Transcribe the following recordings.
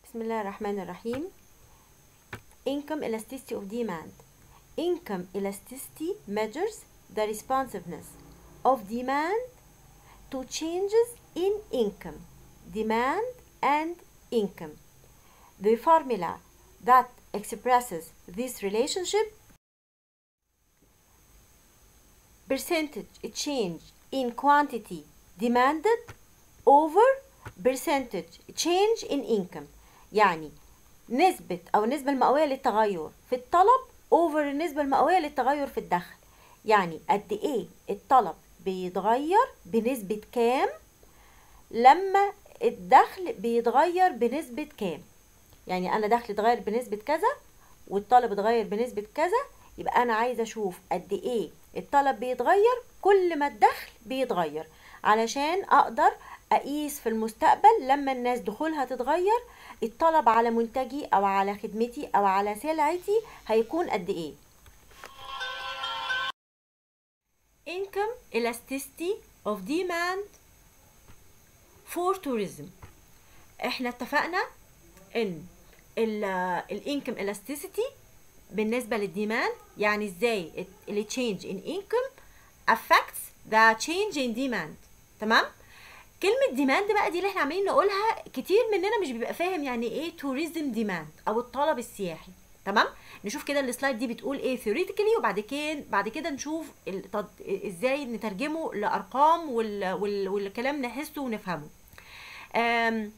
بسم الله الرحمن الرحيم income elasticity of demand income elasticity measures the responsiveness of demand to changes in income demand and income the formula that expresses this relationship percentage change in quantity demanded over percentage change in income يعني نسبة أو النسبة المئوية للتغير في الطلب over النسبة المئوية للتغير في الدخل يعني قد إيه الطلب بيتغير بنسبة كام لما الدخل بيتغير بنسبة كام يعني أنا دخلي اتغير بنسبة كذا والطلب اتغير بنسبة كذا يبقى أنا عايزة أشوف قد إيه الطلب بيتغير كل ما الدخل بيتغير علشان أقدر أقيس في المستقبل لما الناس دخولها تتغير الطلب على منتجي أو على خدمتي أو على سلعتي هيكون قد إيه income elasticity of demand for tourism احنا اتفقنا ان الانكم elasticity بالنسبة للديماند يعني ازاي ال change in income affects the change in demand تمام كلمة ديماند بقى دي اللي احنا عمالين نقولها كتير مننا مش بيبقى فاهم يعني ايه توريزم ديماند او الطلب السياحي تمام نشوف كده السلايد دي بتقول ايه ثيوريتيكالي وبعد كده بعد كده نشوف التد... ازاي نترجمه لارقام وال... وال... والكلام نحسه ونفهمه um,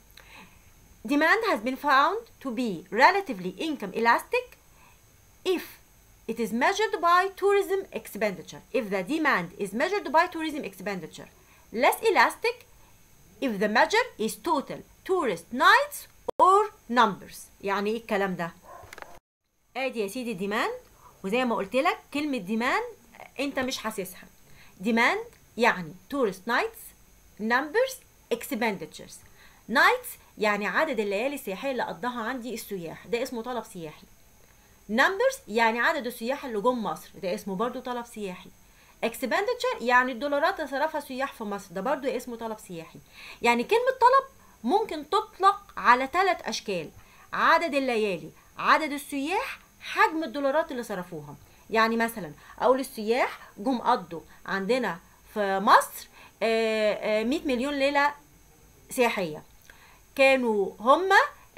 demand has been found to be relatively income elastic if it is measured by tourism expenditure if the demand is measured by tourism expenditure less elastic if the measure is total tourist nights or numbers يعني ايه الكلام ده ادي يا سيدي ديماند وزي ما قلت لك كلمه ديماند انت مش حاسسها ديماند يعني tourist nights numbers expenditures nights يعني عدد الليالي السياحيه اللي قضاها عندي السياح ده اسمه طلب سياحي numbers يعني عدد السياح اللي جم مصر ده اسمه برضو طلب سياحي expenditure يعني الدولارات اللي صرفها السياح في مصر ده برضو اسمه طلب سياحي يعني كلمة طلب ممكن تطلق على ثلاث أشكال عدد الليالي عدد السياح حجم الدولارات اللي صرفوها يعني مثلا أقول السياح جم قضوا عندنا في مصر 100 مليون ليلة سياحية كانوا هما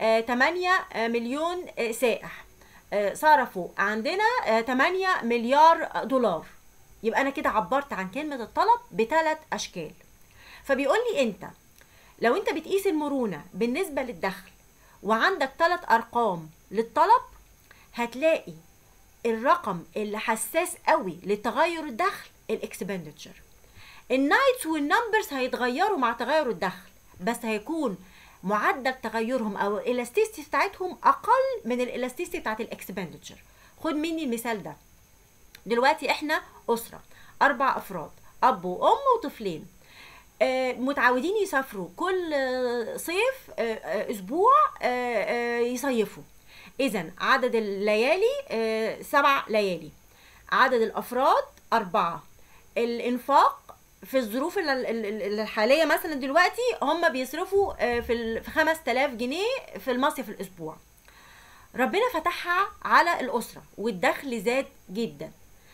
8 مليون سائح صرفوا عندنا 8 مليار دولار يبقى انا كده عبرت عن كلمه الطلب بثلاث اشكال فبيقول لي انت لو انت بتقيس المرونه بالنسبه للدخل وعندك ثلاث ارقام للطلب هتلاقي الرقم اللي حساس قوي لتغير الدخل الاكسبندتشر النايتس والنمبرز هيتغيروا مع تغير الدخل بس هيكون معدل تغيرهم او الالاستيستي بتاعتهم اقل من الالاستيستي بتاعت الاكسبندتشر خد مني المثال ده دلوقتي احنا اسره اربع افراد اب وام وطفلين آه متعودين يسافروا كل صيف آه اسبوع آه يصيفوا اذا عدد الليالي سبع ليالي عدد الافراد اربعه الانفاق في الظروف الحاليه مثلا دلوقتي هم بيصرفوا في 5000 جنيه في المصيف الاسبوع ربنا فتحها على الاسره والدخل زاد جدا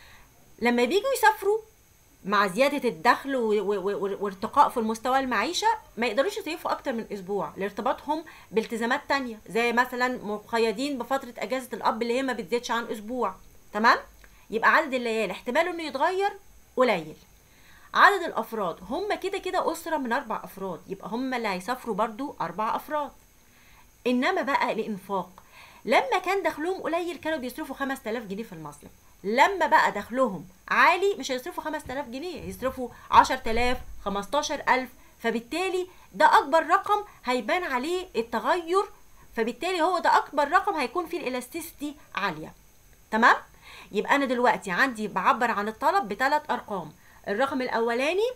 لما بيجوا يسافروا مع زيادة الدخل وارتقاء في المستوى المعيشة ما يقدروش يصيفوا أكتر من أسبوع لارتباطهم بالتزامات تانية زي مثلا مقيدين بفترة أجازة الأب اللي هي ما بتزيدش عن أسبوع تمام؟ يبقى عدد الليالي احتماله إنه يتغير قليل عدد الأفراد هم كده كده أسرة من أربع أفراد يبقى هم اللي هيسافروا برضو أربع أفراد إنما بقى الإنفاق لما كان دخلهم قليل كانوا بيصرفوا 5000 جنيه في المصيف لما بقى دخلهم عالي مش هيصرفوا 5000 جنيه يصرفوا 10000 15000 فبالتالي ده اكبر رقم هيبان عليه التغير فبالتالي هو ده اكبر رقم هيكون فيه الالاستيستي عاليه تمام يبقى انا دلوقتي عندي بعبر عن الطلب بثلاث ارقام الرقم الاولاني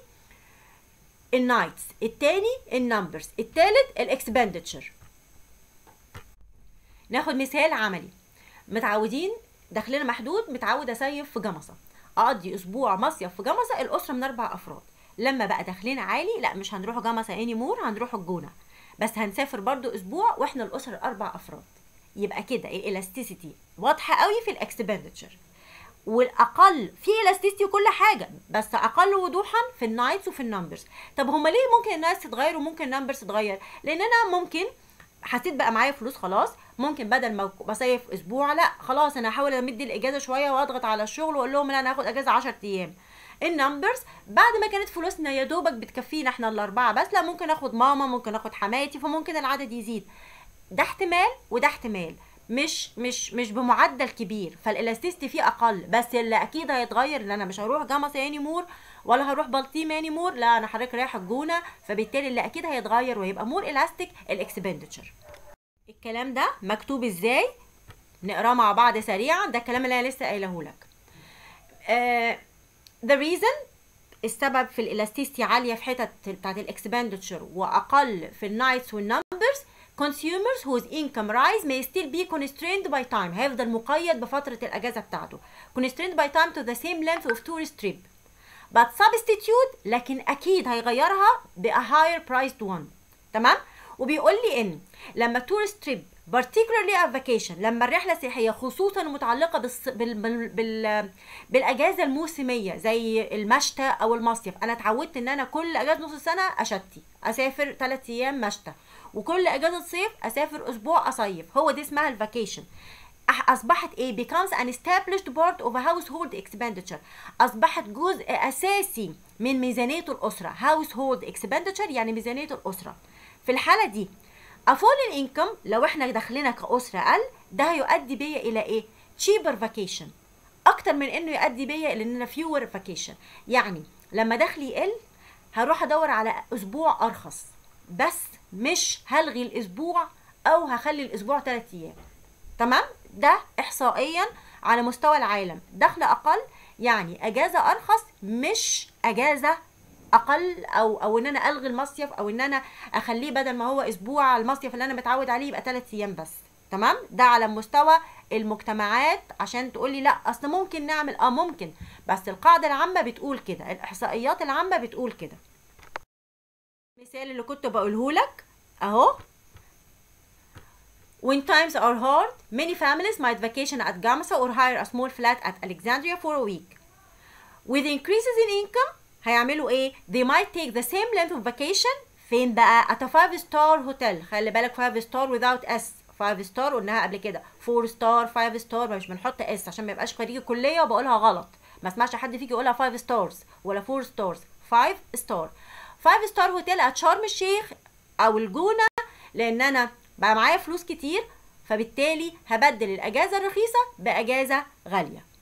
النايتس التاني النمبرز التالت الاكسبندتشر ناخد مثال عملي متعودين دخلنا محدود متعود اسيف في جمصه اقضي اسبوع مصيف في جمصه الاسره من اربع افراد لما بقى دخلنا عالي لا مش هنروح جمصه اني مور هنروح الجونه بس هنسافر برضو اسبوع واحنا الاسره اربع افراد يبقى كده الالاستيسيتي واضحه قوي في الاكسبندتشر والاقل في الاستيستي وكل حاجه بس اقل وضوحا في النايتس وفي النمبرز طب هما ليه ممكن الناس تتغير وممكن النمبرز تتغير لان انا ممكن حسيت بقى معايا فلوس خلاص ممكن بدل ما بصيف اسبوع لا خلاص انا هحاول امد الاجازه شويه واضغط على الشغل واقول لهم لا انا هاخد اجازه 10 ايام النمبرز بعد ما كانت فلوسنا يا دوبك بتكفينا احنا الاربعه بس لا ممكن اخد ماما ممكن اخد حماتي فممكن العدد يزيد ده احتمال وده احتمال مش مش مش بمعدل كبير فالالاستيستي فيه اقل بس اللي اكيد هيتغير ان انا مش هروح جاما ياني مور ولا هروح بلطيم ياني مور لا انا حضرتك رايح الجونه فبالتالي اللي اكيد هيتغير ويبقى مور الاستيك الاكسبندتشر الكلام ده مكتوب ازاي نقراه مع بعض سريعا ده الكلام اللي انا لسه قايله لك uh, the reason السبب في الالاستيستي عاليه في حتت بتاعت الاكسبندتشر واقل في النايتس والنمبرز consumers whose income rise may still be constrained by time هيفضل مقيد بفترة الأجازة بتاعته constrained by time to the same length of tourist trip but substitute لكن أكيد هيغيرها ب a higher priced one تمام وبيقول لي إن لما tourist trip particularly a vacation لما الرحلة السياحية خصوصا المتعلقة بالص... بال... بال... بال... بالأجازة الموسمية زي المشتى أو المصيف أنا اتعودت إن أنا كل أجازة نص سنة أشتي أسافر 3 أيام مشتى وكل اجازه صيف اسافر اسبوع اصيف هو دي اسمها الفاكيشن اصبحت ايه becomes an established part of a household expenditure اصبحت جزء اساسي من ميزانيه الاسره household expenditure يعني ميزانيه الاسره في الحاله دي a fallen income لو احنا دخلنا كاسره قل ده هيؤدي بيا الى ايه cheaper vacation اكتر من انه يؤدي بيا الى ان fewer vacation يعني لما دخلي يقل هروح ادور على اسبوع ارخص بس مش هلغي الاسبوع او هخلي الاسبوع 3 ايام تمام ده احصائيا على مستوى العالم دخل اقل يعني اجازه ارخص مش اجازه اقل او او ان انا الغي المصيف او ان انا اخليه بدل ما هو اسبوع المصيف اللي انا متعود عليه يبقى 3 ايام بس تمام ده على مستوى المجتمعات عشان تقولي لا اصل ممكن نعمل اه ممكن بس القاعده العامه بتقول كده الاحصائيات العامه بتقول كده المثال اللي كنت بقوله لك اهو When times are hard, many families might vacation at Gamasa or hire a small flat at Alexandria for a week. With increases in income, هيعملوا ايه؟ They might take the same length of vacation فين بقى؟ at a 5 star hotel خلي بالك 5 star without S 5 star قلناها قبل كده 4 star 5 star مش بنحط S عشان ما يبقاش خريج الكلية وبقولها غلط ما اسمعش حد فيك يقولها 5 stars ولا 4 stars 5 star 5 ستار هوتيل ات شرم الشيخ او الجونه لان انا بقى معايا فلوس كتير فبالتالي هبدل الاجازه الرخيصه باجازه غاليه